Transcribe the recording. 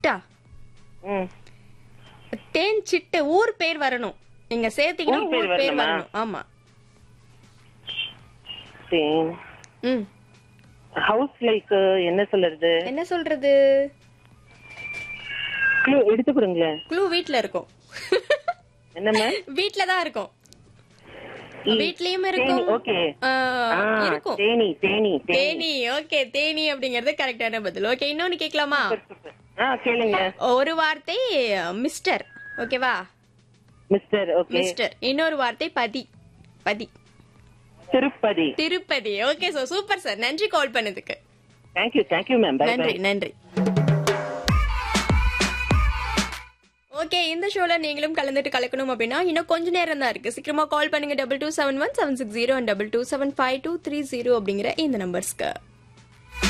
சிட்டா ம் தேன் சிட்டு ஊர் பேர் வரணும் நீங்க சேர்த்தீங்கன்னா ஊர் பேர் ஊர் பேர் வரணுமா? வரணும் ஆமா தேன் ம் ஹவுஸ் லைக் என்ன சொல்றது என்ன சொல்றது க்ளூ எடுத்து கொடுங்களேன் க்ளூ வீட்ல இருக்கும் என்ன மேம் வீட்ல தான் இருக்கும் வீட்லயும் தேனி இருக்கும் ஓகே ஆ, ஆ இருக்கும் தேனி தேனி தேனி தேனி ஓகே தேனி அப்படிங்கறது கரெக்டான பதில் ஓகே இன்னொன்னு கேட்கலாமா ஆ கேளுங்க ஒரு வார்த்தை மிஸ்டர் ஓகேவா மிஸ்டர் ஓகே மிஸ்டர் இன்னொரு வார்த்தை பதி பதி Tirupati Tirupati okay sir super sir நன்றி கால் பண்ணதுக்கு தேங்க்யூ தேங்க்யூ மேம் பை நன்றி பை நன்றி ஓகே இந்த ஷோல நீங்களும் கலந்துட்டு கலக்கணும் அப்படின்னா இன்னும் கொஞ்ச நேரம் தான் இருக்கு சீக்கிரமா கால் பண்ணுங்க double two seven one seven six zero double two seven five two three zero அப்படிங்கிற இந்த நம்பர்ஸ்க்கு